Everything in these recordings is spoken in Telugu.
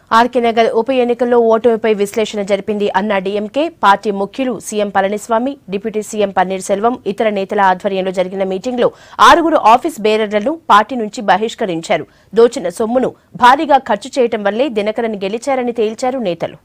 ఆర్కే నగర్ ఉప ఎన్నికల్లో ఓటమిపై విశ్లేషణ జరిపింది అన్నా డీఎంకే పార్టీ ముఖ్యులు CM Palaniswami deputy CM Panneer Selvam ఇతర నేతల ఆధ్వర్యంలో జరిగిన మీటింగ్లో ఆరుగురు ఆఫీస్ బేరర్లను పార్టీ నుంచి బహిష్కరించారు దోచిన సొమ్మును భారీగా ఖర్చు చేయటం వల్లే దినకరన్ గెలిచారని తేల్చారు నేతలు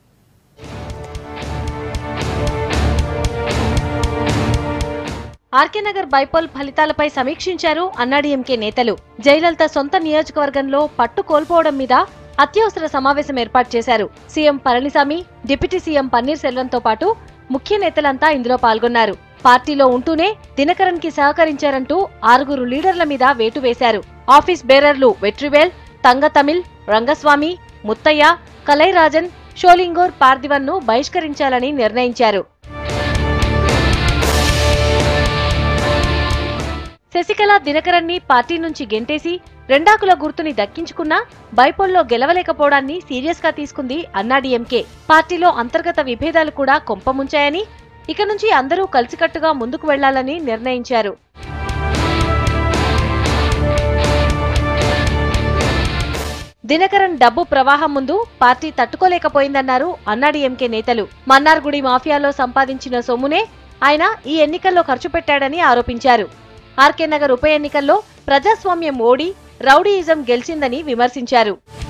ఆర్కే నగర్ బైపోల్ ఫలితాలపై సమీక్షించారు అన్నాడీఎంకే నేతలు జయలలిత సొంత నియోజకవర్గంలో పట్టు కోల్పోవడం మీద అత్యవసర సమావేశం ఏర్పాటు చేశారు CM Palanisamy deputy CM Panneer సెల్వంతో పాటు ముఖ్య నేతలంతా ఇందులో పాల్గొన్నారు పార్టీలో ఉంటూనే దినకరన్ కి సహకరించారంటూ ఆరుగురు లీడర్ల మీద వేటు వేశారు ఆఫీస్ బేరర్లు వెట్రివేల్ తంగ తమిళ్ రంగస్వామి ముత్తయ్య కలైరాజన్ షోలింగోర్ పార్థివన్ ను బహిష్కరించాలని నిర్ణయించారు శశికళ దినకరన్ని పార్టీ నుంచి గెంటేసి రెండాకుల గుర్తుని దక్కించుకున్నా బైపోల్లో గెలవలేకపోవడాన్ని సీరియస్ గా తీసుకుంది అన్నాడీఎంకే పార్టీలో అంతర్గత విభేదాలు కూడా కొంపముంచాయని ఇక నుంచి అందరూ కలిసికట్టుగా ముందుకు వెళ్లాలని నిర్ణయించారు దినకరన్ డబ్బు ప్రవాహం ముందు పార్టీ తట్టుకోలేకపోయిందన్నారు అన్నాడీఎంకే నేతలు మన్నార్గుడి మాఫియాలో సంపాదించిన సొమ్మునే ఆయన ఈ ఎన్నికల్లో ఖర్చు పెట్టాడని ఆరోపించారు ఆర్కే నగర్ ఉప ఎన్నికల్లో ప్రజాస్వామ్యం ఓడి రౌడీయిజం గెలిచిందని విమర్శించారు